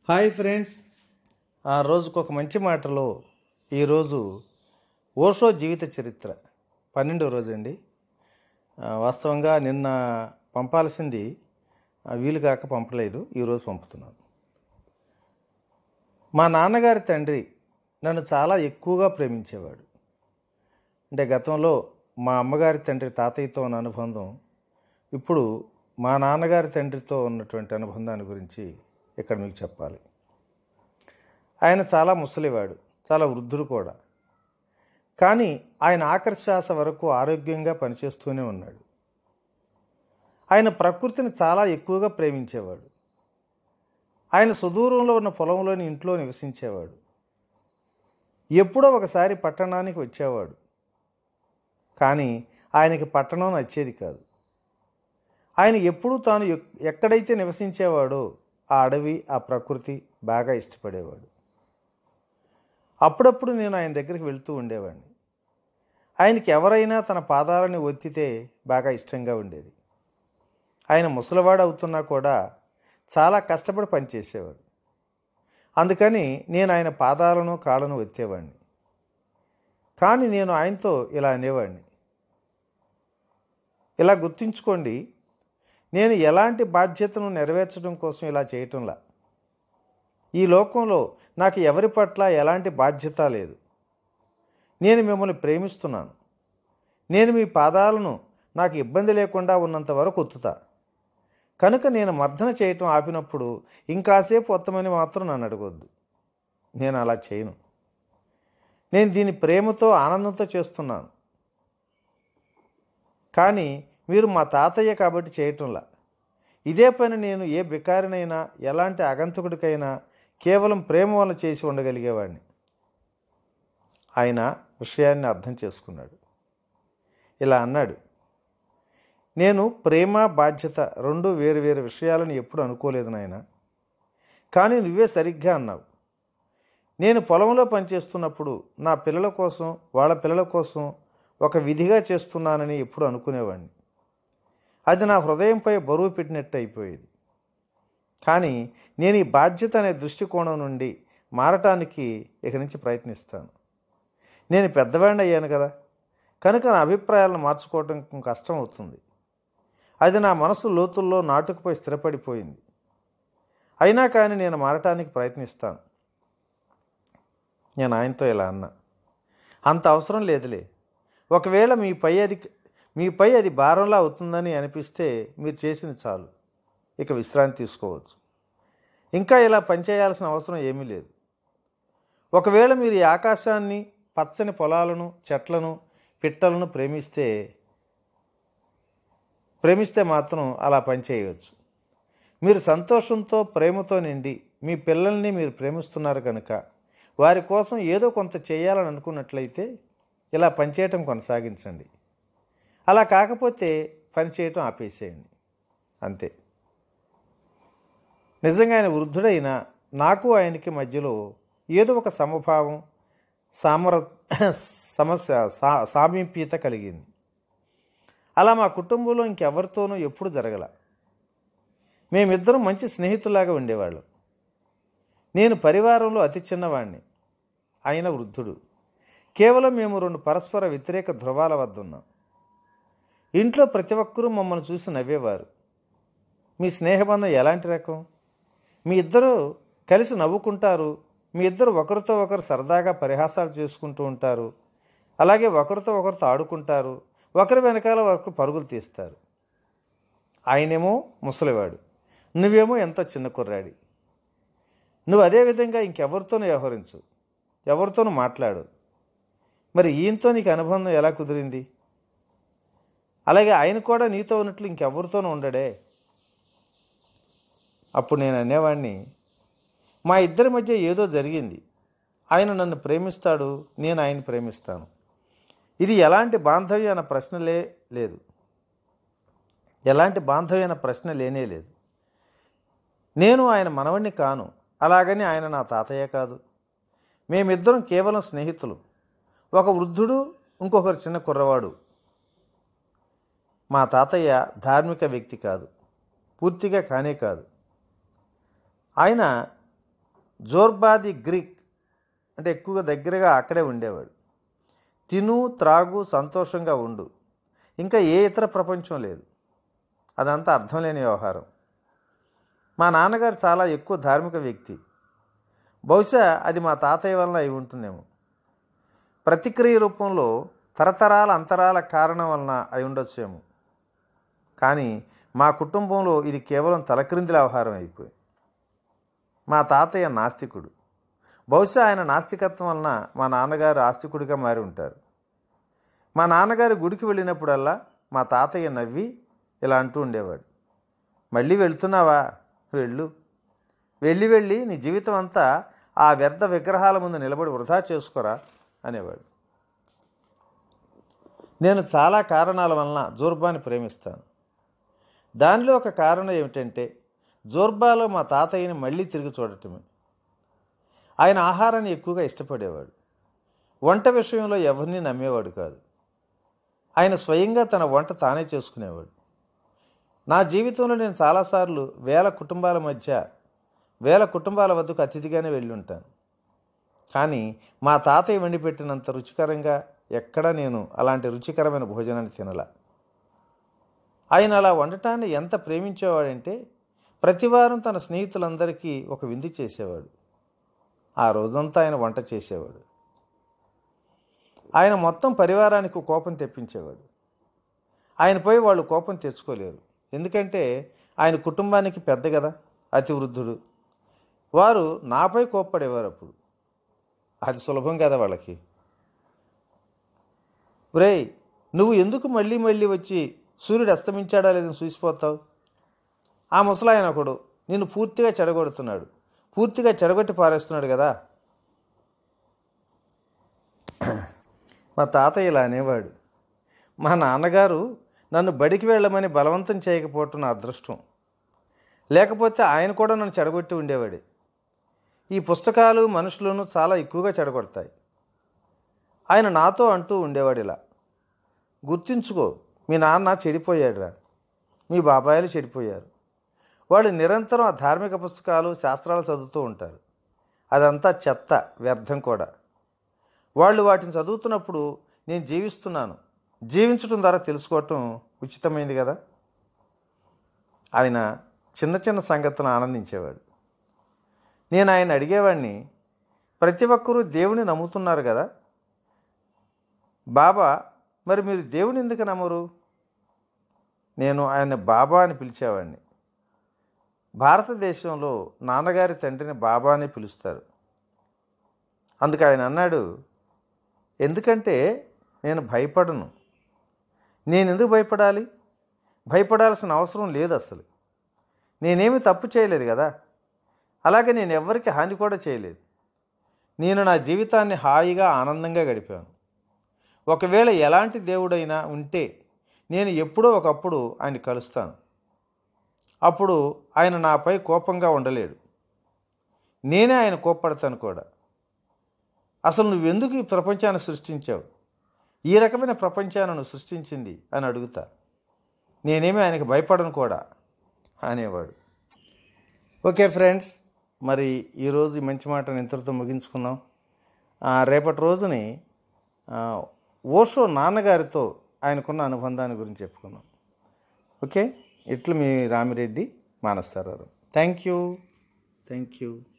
hi friends ఆ రోజుకు ఒక మంచి మాటలో ఈరోజు ఓషో జీవిత చరిత్ర పన్నెండో రోజు అండి ఆ, వాస్తవంగా నిన్న పంపాల్సింది ఆ, వీలు కాక పంపలేదు ఈరోజు పంపుతున్నాను మా నాన్నగారి తండ్రి నన్ను చాలా ఎక్కువగా ప్రేమించేవాడు అంటే గతంలో మా అమ్మగారి తండ్రి తాతయ్యతో ఉన్న అనుబంధం ఇప్పుడు మా నాన్నగారి తండ్రితో ఉన్నటువంటి అనుబంధాన్ని గురించి ఇక్కడ మీకు చెప్పాలి ఆయన చాలా ముసలివాడు చాలా వృద్ధుడు కూడా కానీ ఆయన ఆఖరి శ్వాస వరకు ఆరోగ్యంగా పనిచేస్తూనే ఉన్నాడు ఆయన ప్రకృతిని చాలా ఎక్కువగా ప్రేమించేవాడు ఆయన సుదూరంలో ఉన్న పొలంలోని ఇంట్లో నివసించేవాడు ఎప్పుడో ఒకసారి పట్టణానికి వచ్చేవాడు కానీ ఆయనకి పట్టణం నచ్చేది కాదు ఆయన ఎప్పుడూ తాను ఎక్- ఎక్కడైతే నివసించేవాడో ఆ అడవి ఆ ప్రకృతి బాగా ఇష్టపడేవాడు అప్పుడప్పుడు నేను ఆయన దగ్గరికి వెళ్తూ ఉండేవాడిని ఆయనకి ఎవరైనా తన పాదాలని ఒత్తితే బాగా ఇష్టంగా ఉండేది ఆయన ముసలివాడు అవుతున్నా కూడా చాలా కష్టపడి పనిచేసేవాడు అందుకని నేను ఆయన పాదాలను కాళ్ళను ఒత్తేవాడిని కానీ నేను ఆయనతో ఇలా అనేవాడిని ఇలా గుర్తుంచుకోండి నేను ఎలాంటి బాధ్యతను నెరవేర్చడం కోసం ఇలా చేయటంలా ఈ లోకంలో నాకు ఎవరి పట్ల ఎలాంటి బాధ్యత లేదు నేను మిమ్మల్ని ప్రేమిస్తున్నాను నేను మీ పాదాలను నాకు ఇబ్బంది లేకుండా ఉన్నంత వరకు ఒత్తుతా కనుక నేను మర్దన చేయటం ఆపినప్పుడు ఇంకాసేపు ఒత్తమని మాత్రం నన్ను అడగొద్దు నేను అలా చేయను నేను దీని ప్రేమతో ఆనందంతో చేస్తున్నాను కానీ మీరు మా తాతయ్య కాబట్టి చేయటంలా ఇదే పని నేను ఏ బికారినైనా ఎలాంటి అగంతకుడికైనా కేవలం ప్రేమ వల్ల చేసి ఉండగలిగేవాడిని ఆయన విషయాన్ని అర్థం చేసుకున్నాడు ఇలా అన్నాడు నేను ప్రేమ బాధ్యత రెండు వేరు వేరు విషయాలను ఎప్పుడు అనుకోలేదు నాయన కానీ నువ్వే సరిగ్గా అన్నావు నేను పొలంలో పనిచేస్తున్నప్పుడు నా పిల్లల కోసం వాళ్ళ పిల్లల కోసం ఒక విధిగా చేస్తున్నానని ఎప్పుడు అనుకునేవాడిని అది నా హృదయంపై బరువు పెట్టినట్టు అయిపోయేది కానీ నేను ఈ బాధ్యత అనే దృష్టికోణం నుండి మారటానికి ఇక నుంచి ప్రయత్నిస్తాను నేను పెద్దవాడిని అయ్యాను కదా కనుక నా అభిప్రాయాలను మార్చుకోవటం కష్టం అవుతుంది అది నా మనసు లోతుల్లో నాటుకుపోయి స్థిరపడిపోయింది అయినా కానీ నేను మారటానికి ప్రయత్నిస్తాను నేను ఆయనతో ఇలా అన్నా అంత అవసరం లేదులే ఒకవేళ మీపై అది మీపై అది భారంలా అవుతుందని అనిపిస్తే మీరు చేసింది చాలు ఇక విశ్రాంతి తీసుకోవచ్చు ఇంకా ఇలా పనిచేయాల్సిన అవసరం ఏమీ లేదు ఒకవేళ మీరు ఈ ఆకాశాన్ని పచ్చని పొలాలను చెట్లను పిట్టలను ప్రేమిస్తే ప్రేమిస్తే మాత్రం అలా పనిచేయవచ్చు మీరు సంతోషంతో ప్రేమతో నిండి మీ పిల్లల్ని మీరు ప్రేమిస్తున్నారు కనుక వారి కోసం ఏదో కొంత చేయాలని అనుకున్నట్లయితే ఇలా పనిచేయటం కొనసాగించండి అలా కాకపోతే పనిచేయటం ఆపేసేయండి అంతే నిజంగా ఆయన వృద్ధుడైన నాకు ఆయనకి మధ్యలో ఏదో ఒక సమభావం సామర సమస్య సా సామీప్యత కలిగింది అలా మా కుటుంబంలో ఇంకెవరితోనూ ఎప్పుడు జరగల మేమిద్దరం మంచి స్నేహితులాగా ఉండేవాళ్ళం నేను పరివారంలో అతి చిన్నవాడిని ఆయన వృద్ధుడు కేవలం మేము రెండు పరస్పర వ్యతిరేక ధృవాల వద్ద ఉన్నాం ఇంట్లో ప్రతి ఒక్కరూ మమ్మల్ని చూసి నవ్వేవారు మీ స్నేహబంధం ఎలాంటి రకం మీ ఇద్దరు కలిసి నవ్వుకుంటారు మీ ఇద్దరు ఒకరితో ఒకరు సరదాగా పరిహాసాలు చేసుకుంటూ ఉంటారు అలాగే ఒకరితో ఒకరితో ఆడుకుంటారు ఒకరి వెనకాల ఒకరు పరుగులు తీస్తారు ఆయనేమో ముసలివాడు నువ్వేమో ఎంతో చిన్న కుర్రాడి నువ్వు అదే విధంగా ఇంకెవరితోనూ వ్యవహరించు ఎవరితోనూ మాట్లాడు మరి ఈయనతో నీకు అనుబంధం ఎలా కుదిరింది అలాగే ఆయన కూడా నీతో ఉన్నట్లు ఇంకెవరితోనూ ఉండడే అప్పుడు నేను అనేవాడిని మా ఇద్దరి మధ్య ఏదో జరిగింది ఆయన నన్ను ప్రేమిస్తాడు నేను ఆయన ప్రేమిస్తాను ఇది ఎలాంటి బాంధవ్య అన్న ప్రశ్నలే లేదు ఎలాంటి బాంధవ్య అన్న ప్రశ్న లేనే లేదు నేను ఆయన మనవణ్ణి కాను అలాగని ఆయన నా తాతయ్య కాదు మేమిద్దరం కేవలం స్నేహితులు ఒక వృద్ధుడు ఇంకొకరు చిన్న కుర్రవాడు మా తాతయ్య ధార్మిక వ్యక్తి కాదు పూర్తిగా కానే కాదు ఆయన జోర్బాది గ్రీక్ అంటే ఎక్కువగా దగ్గరగా అక్కడే ఉండేవాడు తిను త్రాగు సంతోషంగా ఉండు ఇంకా ఏ ఇతర ప్రపంచం లేదు అదంతా అర్థం లేని వ్యవహారం మా నాన్నగారు చాలా ఎక్కువ ధార్మిక వ్యక్తి బహుశా అది మా తాతయ్య వలన అయి ఉంటుందేమో ప్రతిక్రియ రూపంలో తరతరాల అంతరాల కారణం వలన అయి ఉండొచ్చేమో కానీ మా కుటుంబంలో ఇది కేవలం తలక్రిందుల వ్యవహారం అయిపోయింది మా తాతయ్య నాస్తికుడు బహుశా ఆయన నాస్తికత్వం వలన మా నాన్నగారు ఆస్తికుడిగా మారి ఉంటారు మా నాన్నగారు గుడికి వెళ్ళినప్పుడల్లా మా తాతయ్య నవ్వి ఇలా అంటూ ఉండేవాడు మళ్ళీ వెళ్తున్నావా వెళ్ళు వెళ్ళి వెళ్ళి నీ జీవితం అంతా ఆ వ్యర్థ విగ్రహాల ముందు నిలబడి వృధా చేసుకోరా అనేవాడు నేను చాలా కారణాల వలన జోర్బాని ప్రేమిస్తాను దానిలో ఒక కారణం ఏమిటంటే జోర్బాలో మా తాతయ్యని మళ్ళీ తిరిగి చూడటమే ఆయన ఆహారాన్ని ఎక్కువగా ఇష్టపడేవాడు వంట విషయంలో ఎవరిని నమ్మేవాడు కాదు ఆయన స్వయంగా తన వంట తానే చేసుకునేవాడు నా జీవితంలో నేను చాలాసార్లు వేల కుటుంబాల మధ్య వేల కుటుంబాల వద్దకు అతిథిగానే వెళ్ళి ఉంటాను కానీ మా తాతయ్య వండి పెట్టినంత రుచికరంగా ఎక్కడా నేను అలాంటి రుచికరమైన భోజనాన్ని తినలా ఆయన అలా వండటాన్ని ఎంత ప్రేమించేవాడంటే ప్రతివారం తన స్నేహితులందరికీ ఒక విందు చేసేవాడు ఆ రోజంతా ఆయన వంట చేసేవాడు ఆయన మొత్తం పరివారానికి కోపం తెప్పించేవాడు ఆయనపై వాళ్ళు కోపం తెచ్చుకోలేరు ఎందుకంటే ఆయన కుటుంబానికి పెద్ద కదా అతి వృద్ధుడు వారు నాపై కోప్పడేవారు అప్పుడు అది సులభం కదా వాళ్ళకి రేయ్ నువ్వు ఎందుకు మళ్ళీ మళ్ళీ వచ్చి సూర్యుడు అస్తమించాడా లేదని చూసిపోతావు ఆ ముసలాయన ఒకడు నిన్ను పూర్తిగా చెడగొడుతున్నాడు పూర్తిగా చెడగొట్టి పారేస్తున్నాడు కదా మా తాతయ్య ఇలా అనేవాడు మా నాన్నగారు నన్ను బడికి వెళ్ళమని బలవంతం చేయకపోవటం నా అదృష్టం లేకపోతే ఆయన కూడా నన్ను చెడగొట్టి ఉండేవాడే ఈ పుస్తకాలు మనుషులను చాలా ఎక్కువగా చెడగొడతాయి ఆయన నాతో అంటూ ఉండేవాడు ఇలా గుర్తుంచుకో మీ నాన్న చెడిపోయాడురా మీ బాబాయిలు చెడిపోయారు వాళ్ళు నిరంతరం ఆ ధార్మిక పుస్తకాలు శాస్త్రాలు చదువుతూ ఉంటారు అదంతా చెత్త వ్యర్థం కూడా వాళ్ళు వాటిని చదువుతున్నప్పుడు నేను జీవిస్తున్నాను జీవించడం ద్వారా తెలుసుకోవటం ఉచితమైంది కదా ఆయన చిన్న చిన్న సంగతులను ఆనందించేవాడు నేను ఆయన అడిగేవాడిని ప్రతి ఒక్కరూ దేవుని నమ్ముతున్నారు కదా బాబా మరి మీరు దేవుని ఎందుకు నమ్మరు నేను ఆయన బాబా అని పిలిచేవాడిని భారతదేశంలో నాన్నగారి తండ్రిని బాబా అని పిలుస్తారు అందుకు ఆయన అన్నాడు ఎందుకంటే నేను భయపడను నేను ఎందుకు భయపడాలి భయపడాల్సిన అవసరం లేదు అసలు నేనేమి తప్పు చేయలేదు కదా అలాగే నేను ఎవ్వరికి హాని కూడా చేయలేదు నేను నా జీవితాన్ని హాయిగా ఆనందంగా గడిపాను ఒకవేళ ఎలాంటి దేవుడైనా ఉంటే నేను ఎప్పుడో ఒకప్పుడు ఆయన కలుస్తాను అప్పుడు ఆయన నాపై కోపంగా ఉండలేడు నేనే ఆయన కోప్పడతాను కూడా అసలు నువ్వెందుకు ఈ ప్రపంచాన్ని సృష్టించావు ఈ రకమైన ప్రపంచాన్ని నువ్వు సృష్టించింది అని అడుగుతా నేనేమి ఆయనకు భయపడను కూడా అనేవాడు ఓకే ఫ్రెండ్స్ మరి ఈరోజు ఈ మంచి మాటను ఇంతటితో ముగించుకుందాం ఆ, రేపటి రోజుని ఆ, ఓషో నాన్నగారితో ఆయనకున్న అనుబంధాన్ని గురించి చెప్పుకుందాం ఓకే ఇట్లు మీ రామిరెడ్డి మానస్తారారు థ్యాంక్ యూ థ్యాంక్ యూ